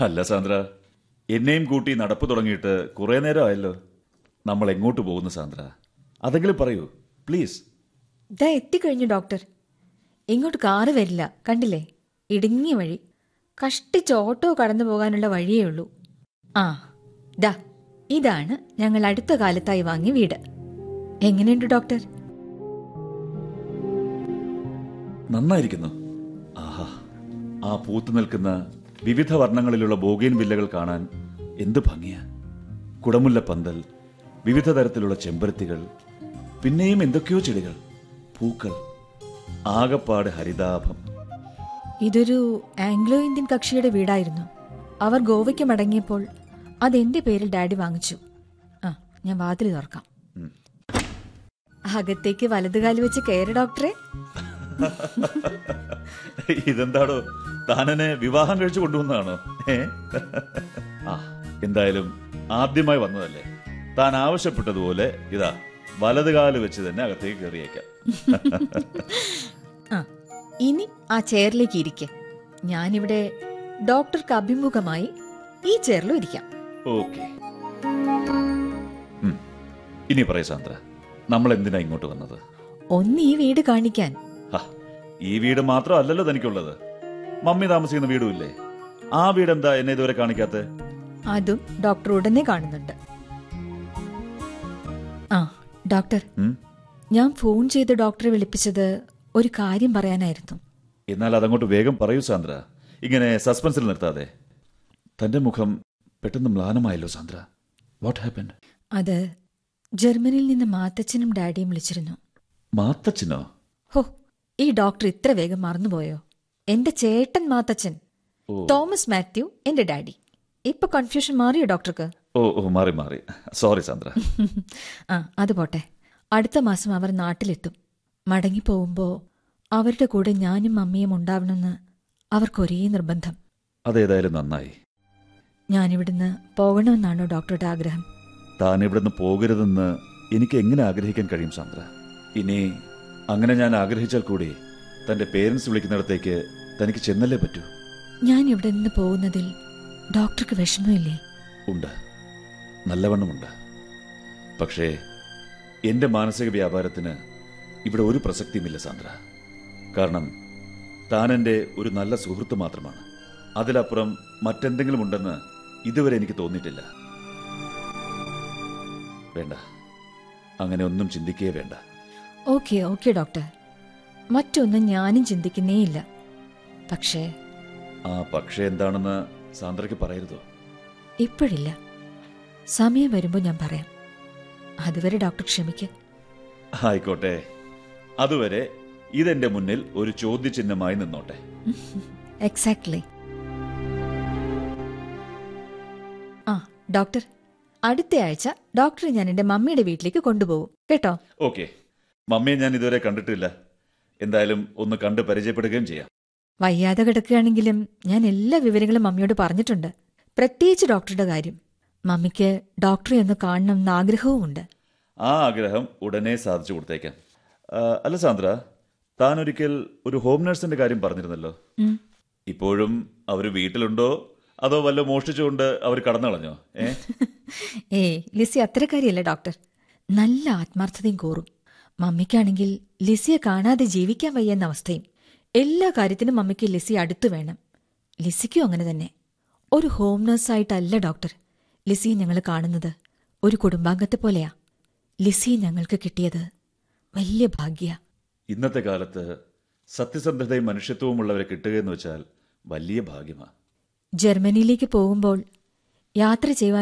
അല്ല സാന്ദ്ര എന്നെയും കൂട്ടി നടപ്പ് തുടങ്ങിയിട്ട് കുറേ നേരമായല്ലോ നമ്മൾ എങ്ങോട്ട് പോകുന്നു സാന്ദ്ര അതെങ്കിലും പറയൂ പ്ലീസ് ദാ എത്തിക്കഴിഞ്ഞു ഡോക്ടർ ഇങ്ങോട്ട് കാറ് വരില്ല കണ്ടില്ലേ ഇടുങ്ങിയ വഴി കഷ്ടിച്ച് ഓട്ടോ കടന്നു പോകാനുള്ള വഴിയേ ഉള്ളൂ ആ ദാ ഇതാണ് ഞങ്ങൾ അടുത്ത കാലത്തായി വാങ്ങിയ വീട് എങ്ങനെയുണ്ട് ഡോക്ടർ നന്നായിരിക്കുന്നു ആഹാ ആ പൂത്തു നിൽക്കുന്ന വിവിധ വർണ്ണങ്ങളിലുള്ള ബോഗൈൻ വില്ലകൾ കാണാൻ എന്ത് ഭംഗിയാ കുടമുല്ല പന്തൽ വിവിധ തരത്തിലുള്ള ചെമ്പരത്തികൾ പിന്നെയും എന്തൊക്കെയോ ചെടികൾ പൂക്കൾ ആകപ്പാട് ഹരിതാഭം ഇതൊരു ആംഗ്ലോ ഇന്ത്യൻ കക്ഷിയുടെ വീടായിരുന്നു അവർ ഗോവയ്ക്ക് മടങ്ങിയപ്പോൾ അതെന്റെ പേരിൽ ഡാഡി വാങ്ങിച്ചു ആ ഞാൻ വാതിൽ തുറക്കാം ഉം. അകത്തേക്ക് വലതുകാലി വെച്ച് കയറി ഡോക്ടറെ ഇതെന്താടോ താനെന്നെ വിവാഹം കഴിച്ചു കൊണ്ടുവന്നതാണോ ഏ ആ എന്തായാലും ആദ്യമായി വന്നതല്ലേ താൻ ആവശ്യപ്പെട്ടതുപോലെ ഇതാ വലതുകാല് വെച്ച് തന്നെ അകത്തേക്ക് കയറിയേക്കാം ആ ഇനി ആ ചെയറിലേക്ക് ഇരിക്കെ ഞാനിവിടെ ഡോക്ടർക്ക് അഭിമുഖമായി ഈ ചെയറിലും ഇരിക്കാം ഓക്കെ ഇനി പറയ സാന്ദ്ര നമ്മൾ എന്തിനാ ഇങ്ങോട്ട് വന്നത് ഒന്ന് ഈ വീട് കാണിക്കാൻ ഹ, ഈ വീട് മാത്രമല്ലല്ലോ തനിക്കുള്ളത് മമ്മി താമസിക്കുന്ന വീടും ഇല്ലേ ആ വീട് എന്താ എന്നെ ഇതുവരെ കാണിക്കാത്ത അതും ഡോക്ടർ ഉടനെ കാണുന്നുണ്ട് ആ ഡോക്ടർ ഞാൻ ഫോൺ ചെയ്ത് ഡോക്ടറെ വിളിപ്പിച്ചത് ഒരു കാര്യം പറയാനായിരുന്നു എന്നാൽ അതങ്ങോട്ട് വേഗം പറയൂ സാന്ദ്ര ഇങ്ങനെ സസ്പെൻസിൽ നിർത്താതെ തന്റെ മുഖം പെട്ടെന്ന് മ്ലാനമായല്ലോ സാന്ദ്ര വാട്ട് ഹാപ്പൻ അത് ജർമ്മനിയിൽ നിന്ന് മാത്തച്ഛനും ഡാഡിയും വിളിച്ചിരുന്നു മാത്തച്ഛനോ ഹോ ഈ ഡോക്ടർ ഇത്ര വേഗം മറന്നുപോയോ എന്റെ ചേട്ടൻ മാത്തച്ഛൻ ഓ. തോമസ് മാത്യു എന്റെ ഡാഡി ഇപ്പൊ കൺഫ്യൂഷൻ മാറിയോ ഡോക്ടർക്ക് ഓ ഓ മാറി മാറി സോറി സാന്ദ്ര ആ അത് പോട്ടെ അടുത്ത മാസം അവർ നാട്ടിലെത്തും മടങ്ങിപ്പോവുമ്പോ അവരുടെ കൂടെ ഞാനും മമ്മിയും ഉണ്ടാവണമെന്ന് അവർക്കൊരേ നിർബന്ധം അതേതായാലും നന്നായി ഞാനിവിടുന്ന് പോകണമെന്നാണോ ഡോക്ടറുടെ ആഗ്രഹം താൻ ഇവിടുന്ന് പോകരുതെന്ന് എനിക്ക് എങ്ങനെ ആഗ്രഹിക്കാൻ കഴിയും സാന്ദ്ര ഇനി അങ്ങനെ ഞാൻ ആഗ്രഹിച്ചാൽ കൂടി തന്റെ പേരൻസ് വിളിക്കുന്നിടത്തേക്ക് തനിക്ക് ചെന്നല്ലേ പറ്റൂ ഞാൻ ഇവിടെ നിന്ന് പോകുന്നതിൽ ഡോക്ടർക്ക് വിഷമമില്ലേ ഉണ്ട് നല്ലവണ്ണമുണ്ട് പക്ഷേ എന്റെ മാനസിക വ്യാപാരത്തിന് ഇവിടെ ഒരു പ്രസക്തിയുമില്ല സാന്ദ്ര കാരണം താൻ എൻ്റെ ഒരു നല്ല സുഹൃത്ത് മാത്രമാണ് അതിലപ്പുറം മറ്റെന്തെങ്കിലും ഉണ്ടെന്ന് ഇതുവരെ എനിക്ക് തോന്നിയിട്ടില്ല വേണ്ട അങ്ങനെ ഒന്നും ചിന്തിക്കേ വേണ്ട ഓക്കെ ഓക്കെ ഡോക്ടർ മറ്റൊന്നും ഞാനും ചിന്തിക്കുന്നേയില്ല പക്ഷേ ആ പക്ഷേ എന്താണെന്ന് സാന്ദ്രയ്ക്ക് പറയരുതോ ഇപ്പോഴില്ല സമയം വരുമ്പോൾ ഞാൻ പറയാം അതുവരെ ഡോക്ടർ ക്ഷമിക്ക് ആയിക്കോട്ടെ അതുവരെ ഇതെന്റെ മുന്നിൽ ഒരു ചോദ്യചിഹ്നമായി നിന്നോട്ടെ എക്സാക്ട്ലി ആ ഡോക്ടർ അടുത്ത ആഴ്ച ഡോക്ടറെ ഞാൻ എൻ്റെ മമ്മിയുടെ വീട്ടിലേക്ക് കൊണ്ടുപോകും കേട്ടോ ഓക്കെ മമ്മിയെ ഞാൻ ഇതുവരെ കണ്ടിട്ടില്ല എന്തായാലും ഒന്ന് കണ്ട് പരിചയപ്പെടുകയും ചെയ്യാം വയ്യാതെ കിടക്കുകയാണെങ്കിലും ഞാൻ എല്ലാ വിവരങ്ങളും മമ്മിയോട് പറഞ്ഞിട്ടുണ്ട് പ്രത്യേകിച്ച് ഡോക്ടറുടെ കാര്യം മമ്മിക്ക് ഡോക്ടറെ ഒന്ന് കാണണം എന്ന ആഗ്രഹവുമുണ്ട് ആ ആഗ്രഹം ഉടനെ സാധിച്ചു കൊടുത്തേക്കാം ആ, അല്ല സാന്ദ്ര താൻ ഒരിക്കൽ ഒരു ഹോം നഴ്സിന്റെ കാര്യം പറഞ്ഞിരുന്നല്ലോ ഉം. ഇപ്പോഴും അവർ വീട്ടിലുണ്ടോ അതോ വല്ല മോഷ്ടിച്ചുകൊണ്ട് അവർ കടന്നു കളഞ്ഞോ ഏ ഏയ് ലിസി അത്തരക്കാരിയല്ല ഡോക്ടർ നല്ല ആത്മാർത്ഥതയും കൂറും മമ്മിക്കാണെങ്കിൽ ലിസിയെ കാണാതെ ജീവിക്കാൻ വയ്യെന്ന അവസ്ഥയും എല്ലാ കാര്യത്തിനും മമ്മിക്ക് ലിസി അടുത്തു വേണം ലിസിക്കും അങ്ങനെ തന്നെ ഒരു ഹോം നഴ്സായിട്ടല്ല ഡോക്ടർ ലിസിയെ ഞങ്ങൾ കാണുന്നത് ഒരു കുടുംബാംഗത്തെ പോലെയാ ലിസിയെ ഞങ്ങൾക്ക് കിട്ടിയത് വലിയ ഭാഗ്യ ഇന്നത്തെ കാലത്ത് സത്യസന്ധതയും മനുഷ്യത്വവും ഉള്ളവരെ കിട്ടുക എന്ന് വെച്ചാൽ വലിയ ഭാഗ്യമാണ് ജർമ്മനിയിലേക്ക് പോകുമ്പോൾ യാത്ര ചെയ്യുവാൻ